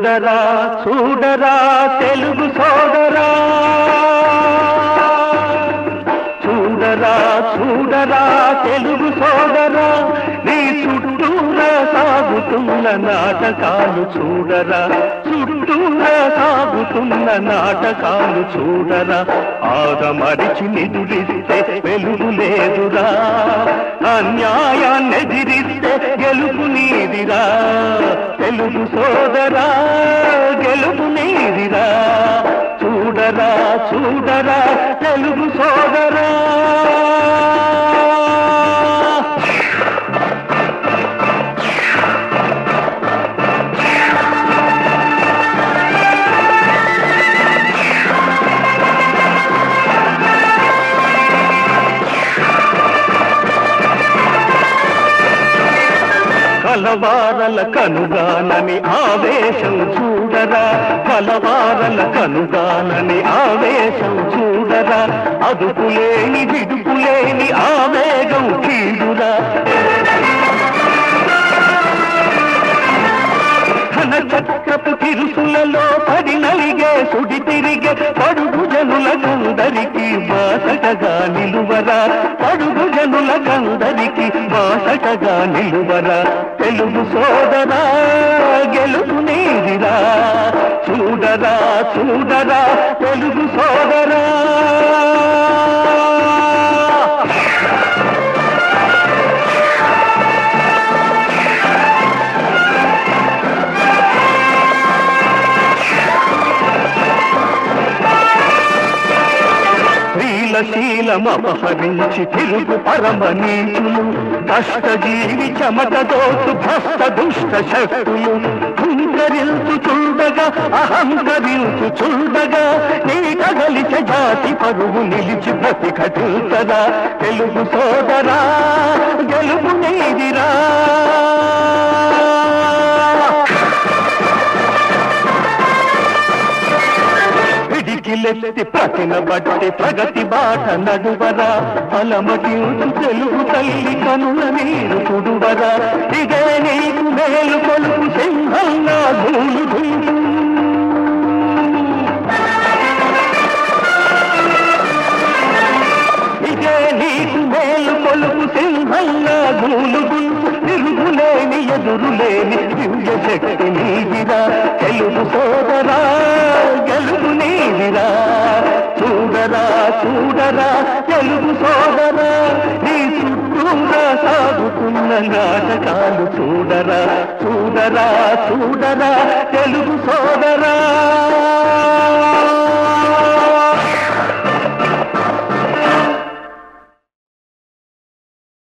చూడరా చూడరా తెలుగు సోదరా చూడరా చూడరా తెలుగు సోదరా నీ చుట్టూరా సాగుతున్న నాటకాలు చూడరా చుట్టూరా సాగుతున్న నాటకాలు చూడరా ఆదమరిచి నిదురిస్తే వెలుగు లేదురా అన్యాయాన్ని ఎదిరిస్తే గెలుపు నీదిరా తెలుగు సోదరా గెలుపు నీదిరా చూడరా చూడరా తెలుగు సోదరా కలవారల కనుగానని ఆవేశం చూడరా కలవారల కనుగానని ఆవేశం చూడరా అదుపులేని విడుపులేని ఆవేగం కీడురా ఘన చక్రపు తిరుసులలో పడి నలిగే సుడి తిరిగే పడుగు జనులకందరికి బాసటగా నిలువరా పడుగు జనులకందరికి బాసటగా నిలువరా తెలుగు సోదరా గెలుపు నీదిరా చూడరా చూడరా తెలుగు సోదరా స్త్రీల శీలమపహరించి తిరుగు పరమనీచులు కష్టజీవి చెమట దోసు భ్రష్ట దుష్ట శక్తులు హుంకరించు చూడగా అహంకరించు చూడగా నీ కదలిచ జాతి పరువు నిలిచి ప్రతిఘటించదా తెలుగు సోదరా గెలుపు నీదిరా పిడికిలెత్తి ప్రతిన బట్టి ప్రగతి బాట నడువరా అలమటించు తెలుగు తల్లి కనుల నీరు తుడువరా ఇదే నీకు మేలు కొలుపు సింహంగా భూలు ఇదే నీకు మేలు కొలుపు సింహంగా గూలుగుంటు తిరుగులేని ఎదురులేని దివ్య శక్తి నీదిరా తెలుగు సోదరా గెలుపు నీదిరా చూడరా చూడరా తెలుగు సోదరా నీ చుట్టూరా సాగుతున్న నాటకాలు చూడరా చూడరా చూడరా తెలుగు సోదరా